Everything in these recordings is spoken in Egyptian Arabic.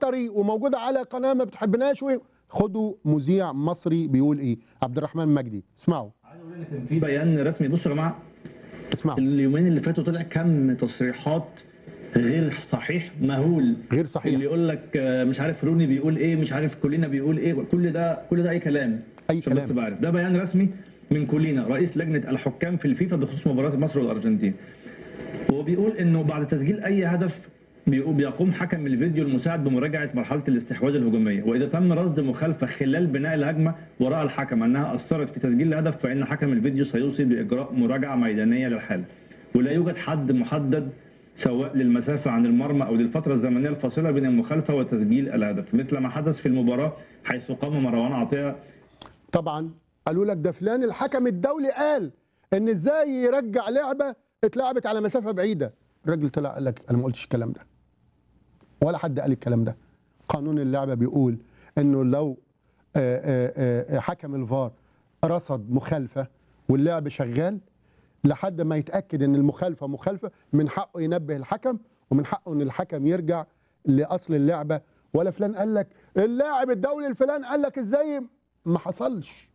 قطري وموجوده على قناه ما بتحبناش و- خدوا مذيع مصري بيقول ايه عبد الرحمن مجدي اسمعوا عايز اقول لك ان في بيان رسمي بصوا يا جماعه اسمعوا اليومين اللي فاتوا طلع كم تصريحات غير صحيح مهول غير صحيح. اللي يقول لك آه، مش عارف روني بيقول ايه مش عارف كلنا بيقول ايه كل ده كل ده اي كلام أي عشان كلام. بس بعرف ده بيان رسمي من كولينا رئيس لجنه الحكام في الفيفا بخصوص مباراه مصر والارجنتين وهو بيقول انه بعد تسجيل اي هدف بيقو- بيقوم حكم الفيديو المساعد بمراجعه مرحله الاستحواذ الهجوميه واذا تم رصد مخالفه خلال بناء الهجمه وراى الحكم انها اثرت في تسجيل الهدف فان حكم الفيديو سيوصي باجراء مراجعه ميدانيه للحاله ولا يوجد حد محدد سواء للمسافه عن المرمى او للفتره الزمنيه الفاصله بين المخالفه وتسجيل الهدف مثل ما حدث في المباراه حيث قام مروان عطيه طبعا قالوا لك ده فلان الحكم الدولي قال ان ازاي يرجع لعبه اتلعبت على مسافه بعيده الراجل طلع قال لك انا ما قلتش الكلام ده ولا حد قال الكلام ده قانون اللعبه بيقول انه لو آه، آه، آه، حكم الفار رصد مخالفه واللعب شغال لحد ما يتاكد ان المخالفه مخالفه من حقه ينبه الحكم ومن حقه ان الحكم يرجع لاصل اللعبه ولا فلان قال لك اللاعب الدولي الفلان قال لك ازاي ما حصلش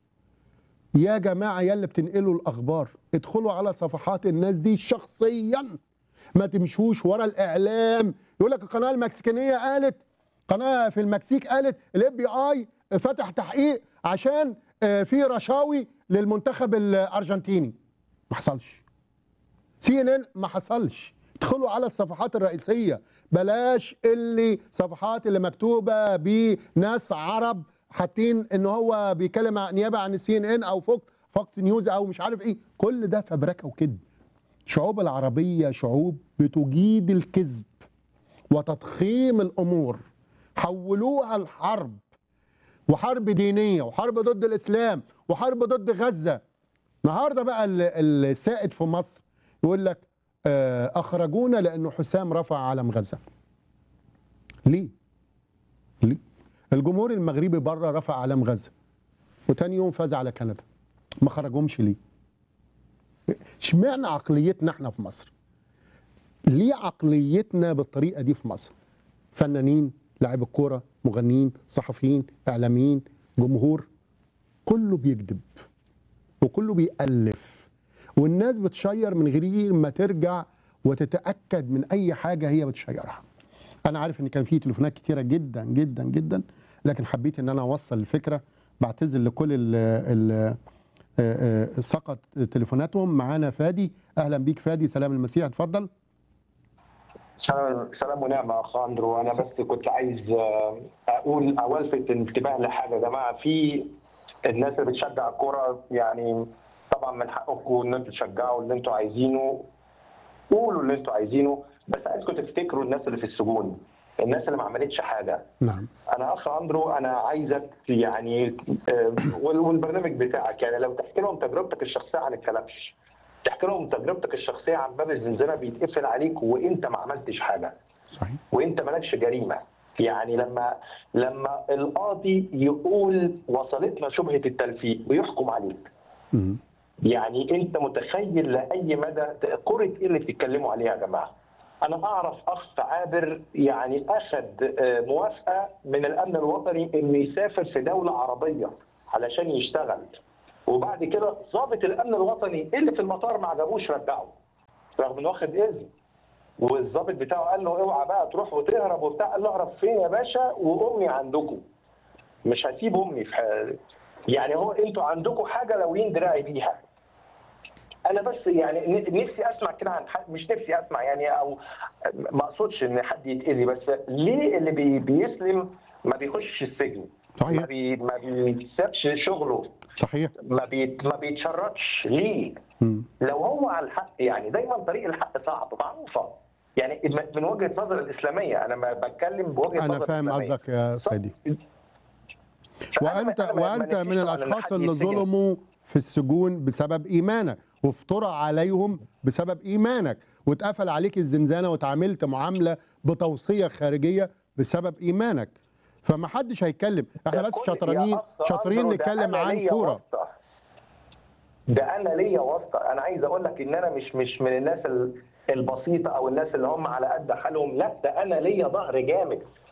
يا جماعه يا اللي بتنقلوا الاخبار ادخلوا على صفحات الناس دي شخصيا ما تمشوش ورا الاعلام يقول لك القناه المكسيكانيه قالت قناه في المكسيك قالت الاف بي اي فتح تحقيق عشان آه، في رشاوي للمنتخب الارجنتيني ما حصلش سي ان ان ما حصلش ادخلوا على الصفحات الرئيسيه بلاش اللي صفحات اللي مكتوبه بناس عرب حاطين ان هو بيتكلم عن- نيابه عن السي ان ان او فوكس فوكس نيوز او مش عارف ايه كل ده فبركه وكذب شعوب العربيه شعوب بتجيد الكذب وتضخيم الامور حولوها الحرب وحرب دينيه وحرب ضد الاسلام وحرب ضد غزه النهارده بقى ال- السائد في مصر يقول لك آه، اخرجونا لانه حسام رفع علم غزه ليه ليه الجمهور المغربي بره رفع علم غزه وتاني يوم فاز على كندا ما خرجهمش ليه اشمعنى عقليتنا احنا في مصر ليه عقليتنا بالطريقه دي في مصر فنانين لاعب الكوره مغنيين صحفيين اعلاميين جمهور كله بيكذب وكله بيألف والناس بتشير من غير ما ترجع وتتأكد من أي حاجة هي بتشيرها أنا عارف إن كان في تليفونات كتيرة جدا جدا جدا لكن حبيت إن أنا أوصل الفكرة بعتذر لكل ال ال آه، آه، سقط تليفوناتهم معانا فادي أهلا بيك فادي سلام المسيح اتفضل سلام سلام ونعمة يا أخ أندرو أنا بس كنت عايز آه، أقول أو ألفت الانتباه لحاجة يا جماعة في الناس اللي بتشجع الكورة يعني طبعا من حقكم إن أنتوا تشجعوا اللي أنتوا عايزينه قولوا اللي أنتوا عايزينه بس عايزكم تفتكروا الناس اللي في السجون الناس اللي ما عملتش حاجة نعم انا اخ اندرو انا عايزك يعني آه، وال- والبرنامج بتاعك يعني لو تحكي لهم تجربتك الشخصيه عن الكلبش تحكي لهم تجربتك الشخصيه عن باب الزنزانه بيتقفل عليك وانت ما عملتش حاجه صحيح وانت مالكش جريمه يعني لما لما القاضي يقول وصلتنا شبهه التلفيق ويحكم عليك مم. يعني انت متخيل لاي مدى كره ايه اللي بتتكلموا عليها يا جماعه؟ انا اعرف اخ عابر يعني اخذ آه، موافقه من الامن الوطني انه يسافر في دوله عربيه علشان يشتغل وبعد كده ضابط الامن الوطني اللي في المطار ما عجبوش رجعه رغم انه واخد اذن والضابط بتاعه قال له اوعى بقى تروح وتهرب وبتاع قال له اهرب فين يا باشا وامي عندكم مش هسيب امي في حال يعني هو انتوا عندكم حاجه لو دراعي بيها انا بس يعني ن- نفسي اسمع كده عن حد مش نفسي اسمع يعني او ما اقصدش ان حد يتاذي بس ليه اللي بي بيسلم ما بيخش السجن صحيح. ما بي ما بيسيبش شغله صحيح ما بيت ما بيتشردش ليه مم. لو هو على الحق يعني دايما طريق الحق صعب معروفه يعني من- من وجهه نظر الاسلاميه انا ما بتكلم بوجهه أنا نظر فاهم الإسلامية. قصدك يا فادي فأنا وانت ما- ما- ما وانت من نفسيش طبعاً إن الاشخاص حد اللي يتسجن. ظلموا في السجون بسبب ايمانك وافترى عليهم بسبب ايمانك واتقفل عليك الزنزانه واتعاملت معامله بتوصيه خارجيه بسبب ايمانك فما حدش هيتكلم احنا ده بس كل- شاطرين يا أخ شاطرين أندرو، ده نتكلم أنا عن ليا كوره واسطة. ده انا ليا واسطه انا عايز اقول لك ان انا مش مش من الناس ال- البسيطه او الناس اللي هم على قد حالهم لا ده انا ليا ظهر جامد